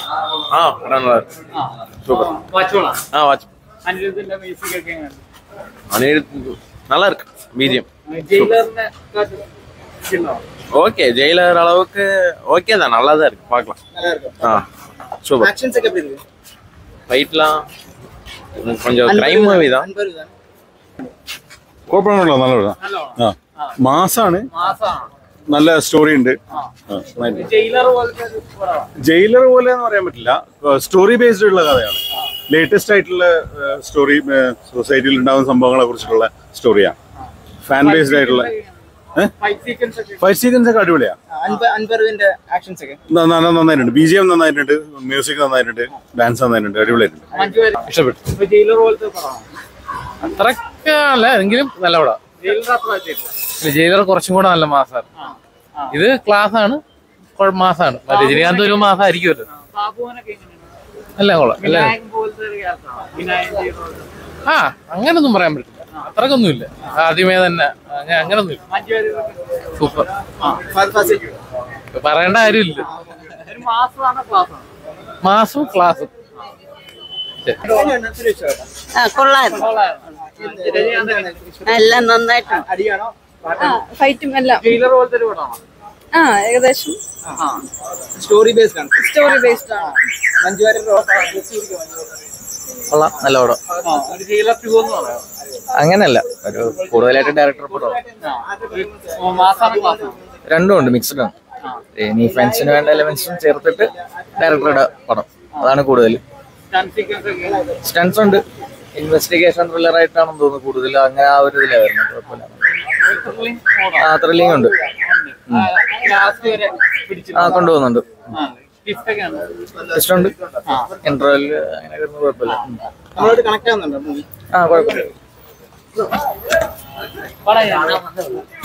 ஆ படம் நல்லா இருக்கு சூப்பர் വാച്ചോളാം ஆ வாட்ச் അനിരുദ്ധിന്റെ മ്യൂസിക് ഒക്കെ എങ്ങനെയുണ്ട് அனிருத் நல்லா இருக்கு பிஜிஎம் ജയിലറിനെ കാട്ടി- ഇഷ്ടമാണോ? ஓகே ஜெயிலர் அளவுக்கு ஓகே தான் நல்லா தான் இருக்கு பார்க்கலாம் நல்லா இருக்கும் ஆ சூப்பர் ஆக்ஷன்ஸ் எப்படி இருக்கு ஃபைட்லாம் கொஞ்சம் கிரைம் மூவி தான் அன்பரு தான் കുഴപ്പമൊന്നുമില്ല നല്ല പടം നല്ലോണം ആ മാസാണ് മാസാണ് നല്ല സ്റ്റോറി ഉണ്ട് ആ. ജയിലർ പോലത്തെ ഒരു പടമാണ് ജയിലർ പോലെ എന്ന് പറയാൻ പറ്റില്ല സ്റ്റോറി ബേസ്ഡ് ഉള്ള കഥയാണ് ലേറ്റസ്റ്റ് ആയിട്ടുള്ള സ്റ്റോറി സൊസൈറ്റിയിൽ ഉണ്ടാകുന്ന സംഭവങ്ങളെ കുറിച്ചിട്ടുള്ള സ്റ്റോറിയാണ് ഫാൻ ബേസ്ഡ് ആയിട്ടുള്ള ഫൈറ്റ് സീക്വൻസ് ഒക്കെ ഫൈറ്റ് സീക്വൻസ് ഒക്കെ അടിപൊളിയാണ് അൻപ അൻപറുവിന്റെ ആക്ഷൻസ് ഒക്കെ ന- ന- നന്നായിട്ടുണ്ട് ബി ജി എം നന്നായിട്ടുണ്ട് മ്യൂസിക് നന്നായിട്ടുണ്ട് ഡാൻസ് നന്നായിട്ടുണ്ട് അടിപൊളിയായിട്ടുണ്ട് മഞ്ജു വാര്യർ ഇഷ്ടപ്പെട്ടു ഇപ്പൊ ജയിലർ പോലത്തെ പടമാണ് അത്രക്കല്ല എങ്കിലും നല്ല പടം ജയിലർ അത്ര ചെയ്തില്ല ജയിലർ കുറച്ചും കൂടെ നല്ല മാസമാണ് ആ ആ ഇത് ക്ലാസ് ആണ് മാസമാണ് രജനീകാന്ത് ഒരു മാസം ആയിരിക്കുമല്ലോ ബാബുവിനൊക്കെ എങ്ങനെയാണ് എല്ലാം കൊള്ളാം എല്ലാം വിനായകൻ പോലത്തെ ഒരു ക്യാരക്ടറാണ് വിനായകൻ ചെയ്ത ആ അങ്ങനൊന്നും പറയാൻ പറ്റില്ല അത്രക്കൊന്നുമില്ല ആദ്യമേ തന്നെ അങ്ങനെ അങ്ങനൊന്നുമില്ല മഞ്ജു വാര്യർ സൂപ്പർ ഫസ്റ്റ് പറയേണ്ട കാര്യമില്ല ഒരു മാസമാണ് ക്ലാസ്സാണ് മാസും ക്ലാസ്സും ആ കൊള്ളായിരുന്നു രജനീകാന്ത് എങ്ങനെയാണ്? എല്ലാം നന്നായിട്ടുണ്ട് അടിയാണോ ആ ഫൈറ്റും എല്ലാം ജയിലർ പോലത്തെ ഒരു പടമാണ് ആ ഏകദേശം സ്റ്റോറി ബേസ്ഡ് ആണ് സ്റ്റോറി ബേസ്ഡ് ആണ് മഞ്ജു വാര്യർ കൊള്ളാം നല്ല പടം ഒരു ജയിലർ ടു എന്ന് പറയാം അങ്ങനെയല്ല ഒരു കൂടുതലായിട്ട് ഡയറക്ടർ പടം മാസാണ് ക്ലാസ് രണ്ടും ഉണ്ട് മിക്സ്ഡ് ആണ് ഇനി ഫ്രണ്ട്സിന് വേണ്ട എലമെന്റ്സും ചേർത്തിട്ട് ഡയറക്ടറുടെ പടം അതാണ് കൂടുതൽ സ്റ്റൺ സീക്വൻസ് ഒക്കെ സ്റ്റൺസ് ഉണ്ട് ഇൻവെസ്റ്റിഗേഷൻ ത്രില്ലർ ആയിട്ടാണെന്ന് തോന്നുന്നു കൂടുതൽ അങ്ങനെ ആ ഒരു ഇതിലാണ് വരുന്നത് കുഴപ്പമില്ല thrilling mode ആ ആണ്. ത്രില്ലിംഗ് ഉണ്ട് ആ, ലാസ്റ്റ് വരെ പിടിച്ചു ആ കൊണ്ടുപോകുന്നുണ്ട് ട്വിസ്റ്റ് ഒക്കെയാണ് ഇഷ്ടമുണ്ട് ഇന്റർവെൽ അങ്ങനെ വരുന്നത് കുഴപ്പമില്ല ഉം. നമ്മളോട് കണക്ട് ആവുന്നുണ്ടോ മൂവി ആ കുഴപ്പമില്ല പടം